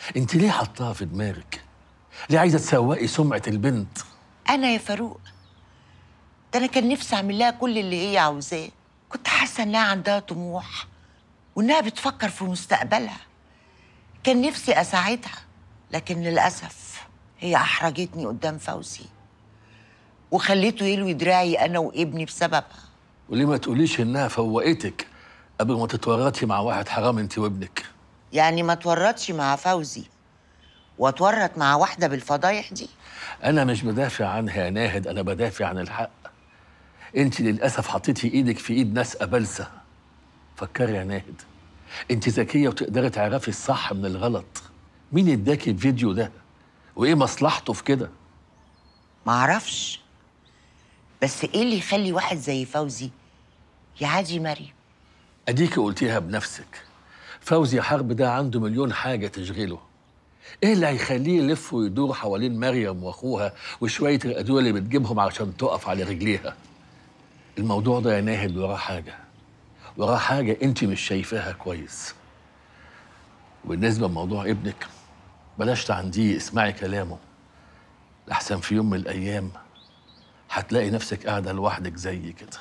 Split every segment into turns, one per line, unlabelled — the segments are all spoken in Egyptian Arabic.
انت ليه حطاها في دماغك ليه عايزه تسوقي سمعه البنت
انا يا فاروق ده انا كان نفسي اعمل لها كل اللي هي عاوزاه كنت حاسه انها عندها طموح وانها بتفكر في مستقبلها كان نفسي اساعدها لكن للاسف هي احرجتني قدام فوزي وخليته يلوي دراعي انا وابني بسببها
وليه ما تقوليش انها فوقتك قبل ما تتورطي مع واحد حرام انت وابنك
يعني ما تورطش مع فوزي واتورط مع واحده بالفضايح دي
انا مش بدافع عنها يا ناهد انا بدافع عن الحق انت للاسف حطيتي ايدك في ايد ناس ابلسه فكري يا ناهد انت ذكيه وتقدري تعرفي الصح من الغلط مين اداكي الفيديو ده وايه مصلحته في كده
معرفش بس ايه اللي يخلي واحد زي فوزي يعادي مريم
اديكي قلتيها بنفسك فوزي حرب ده عنده مليون حاجه تشغله ايه اللي هيخليه يلف ويدور حوالين مريم واخوها وشويه الادويه اللي بتجيبهم عشان تقف على رجليها الموضوع ده يا ناهد وراه حاجه وراه حاجه انت مش شايفاها كويس وبالنسبه لموضوع ابنك بلاش تعنديه اسمعي كلامه لحسن في يوم من الايام هتلاقي نفسك قاعده لوحدك زي كده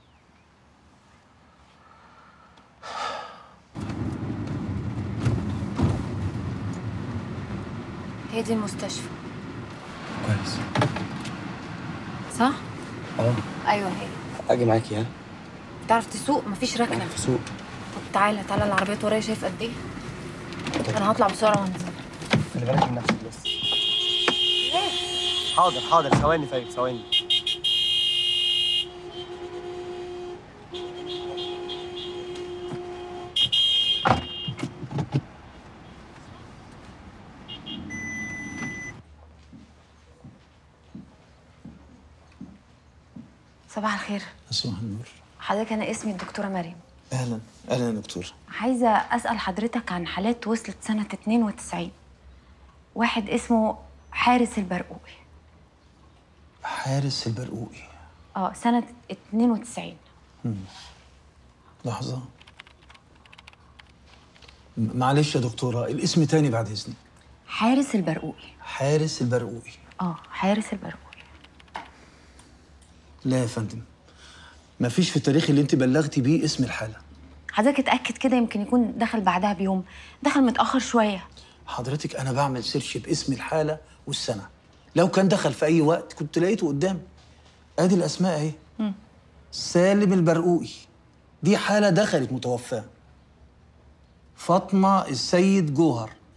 هي دي المستشفى
كويس
صح؟
اه
ايوه هي
اجي معاكي ها
تعرف تسوق مفيش ركنه
انا في سوق
طب تعالى تعالى العربيات ورايا شايف قد ايه انا هطلع بسرعه وانزل
خلي بالك من نفسك بس حاضر حاضر ثواني طيب ثواني
صباح الخير
صباح النور
حضرتك انا اسمي الدكتوره مريم
اهلا اهلا يا دكتور
عايزه اسال حضرتك عن حالات وصلت سنه 92 واحد اسمه حارس البرقوقي
حارس البرقوقي
اه سنه 92
لحظه م- معلش يا دكتوره الاسم تاني بعد اذنك
حارس البرقوقي
حارس البرقوقي
اه حارس البرقوقي
لا يا فندم مفيش في التاريخ اللي انت بلغتي بيه اسم الحاله
حضرتك اتاكد كده يمكن يكون دخل بعدها بيوم دخل متاخر شويه
حضرتك انا بعمل سيرش باسم الحاله والسنه لو كان دخل في اي وقت كنت لقيته قدامي ادي الاسماء اهي سالم البرقوقي دي حاله دخلت متوفاه فاطمه السيد جوهر